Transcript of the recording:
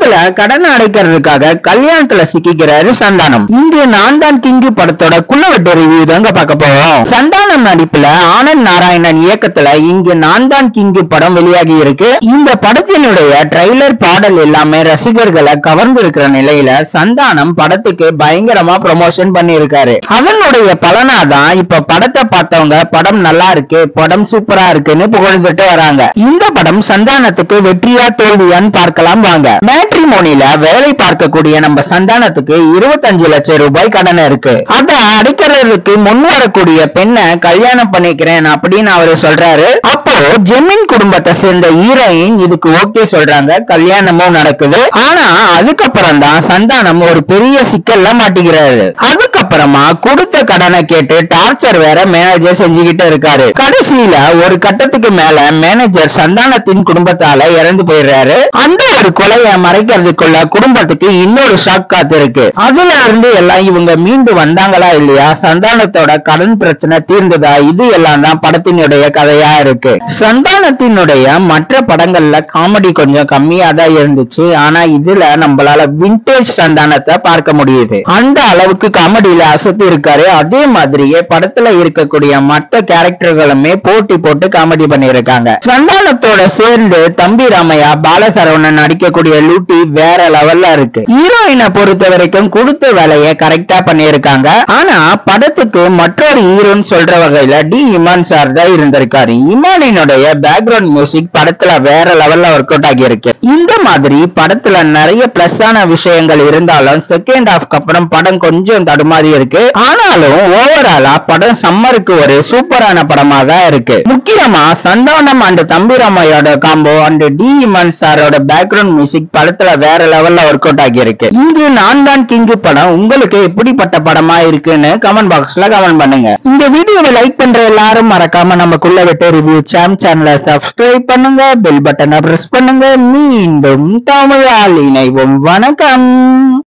இதுல கடன் அடைக்கிறதுக்காக கல்யாணத்துல சிக்கிக்கிறாரு சந்தானம் இங்கு நான் தான் கிங்கு படத்தோட குள்ளவெட்டு ரிவ்யூ தாங்க பார்க்க போறோம் சந்தானம் நடிப்புல ஆனந்த் நாராயணன் இயக்கத்துல இங்கு நான் தான் கிங்கு படம் வெளியாகி இருக்கு இந்த படத்தினுடைய ட்ரைலர் பாடல் எல்லாமே ரசிகர்களை கவர்ந்து இருக்கிற நிலையில சந்தானம் படத்துக்கு பயங்கரமா ப்ரமோஷன் பண்ணியிருக்காரு அதனுடைய பலனாதான் இப்ப படத்தை பார்த்தவங்க படம் நல்லா இருக்கு படம் சூப்பரா இருக்குன்னு புகழ்ந்துட்டு வராங்க இந்த படம் சந்தானத்துக்கு வெற்றியா தோல்வியான்னு பார்க்கலாம் வாங்க மேட்ரிமோனில வேலை பார்க்கக்கூடிய நம்ம சந்தானத்துக்கு இருபத்தஞ்சு லட்சம் ரூபாய் கடன் இருக்கு அத அடைக்கிறதுக்கு முன் வரக்கூடிய பெண்ணை கல்யாணம் பண்ணிக்கிறேன் அப்படின்னு அவரு சொல்றாரு அப்போ ஜெமின் குடும்பத்தை சேர்ந்த ஹீரோயின் இதுக்கு ஓகே சொல்றாங்க கல்யாணமும் நடக்குது ஆனா அதுக்கப்புறம் தான் சந்தானம் ஒரு பெரிய சிக்கல்ல மாட்டிக்கிறாரு அதுக்கப்புறமா கொடுத்த கடனை கேட்டு டார்ச்சர் வேற மேனேஜர் செஞ்சுக்கிட்டு இருக்காரு கடைசியில ஒரு கட்டத்துக்கு மேல மேனேஜர் சந்தானத்தின் குடும்பத்தால இறந்து போயிடுறாரு அந்த ஒரு கொலையை மறைக்கிறதுக்குள்ள குடும்பத்துக்கு இன்னொரு ஷாக் காத்திருக்கு அதுல இருந்து எல்லாம் இவங்க மீண்டு வந்தாங்களா இல்லையா சந்தானத்தோட கடன் பிரச்சனை தீர்ந்ததா இது எல்லாம் தான் படத்தினுடைய கதையா இருக்கு சந்தானத்தினுடைய மற்ற படங்கள்ல காமெடி கொஞ்சம் கம்மியா தான் இருந்துச்சு ஆனா இதுல நம்மளால விண்டேஜ் சந்தானத்தை பார்க்க முடியுது அந்த அளவுக்கு காமெடியில அசத்தி இருக்காரு அதே மாதிரியே படத்துல இருக்கக்கூடிய மற்ற கேரக்டர்களுமே போட்டி போட்டு காமெடி பண்ணியிருக்காங்க சந்தானத்தோட சேர்ந்து தம்பி ராமையா பாலசரவணன் நடிக்கக்கூடிய லூட்டி வேற லெவல்ல இருக்கு ஹீரோயினை பொறுத்த வரைக்கும் கொடுத்த வேலையை கரெக்டா பண்ணியிருக்காங்க ஆனா படத்துக்கு மற்றொரு ஹீரோன்னு சொல்ற வகையில டி இமான் சார் தான் இருந்திருக்காரு இமானினுடைய பேக்ரவுண்ட் மியூசிக் படத்துல வேற லெவல்ல ஒர்க் அவுட் ஆகி இருக்கு இந்த மாதிரி படத்துல நிறைய பிளஸ் ஆன விஷயங்கள் இருந்தாலும் செகண்ட் ஹாஃப்க்கு அப்புறம் படம் கொஞ்சம் தடுமாறி இருக்கு ஆனாலும் ஓவராலா படம் சம்மருக்கு ஒரு சூப்பரான படமா தான் இருக்கு முக்கியமா சந்தானம் அண்ட் தம்பிராமையோட காம்போ அண்ட் டி இமான் சாரோட பேக்ரவுண்ட் மியூசிக் படத்துல வேற லெவல்ல ஒர்க் அவுட் ஆகி இருக்கு இங்கு நான் தான் கிங்கு படம் உங்களுக்கு எப்படிப்பட்ட படமா இருக்குன்னு கமெண்ட் பாக்ஸ்ல கமெண்ட் பண்ணுங்க இந்த வீடியோவை லைக் பண்ற எல்லாரும் மறக்காம நமக்குள்ள வெட்ட ரிவ்யூ சாம் சேனலை சப்ஸ்கிரைப் பண்ணுங்க பெல் பட்டனை பிரஸ் பண்ணுங்க மீண்டும் தமிழால் இணைவோம் வணக்கம்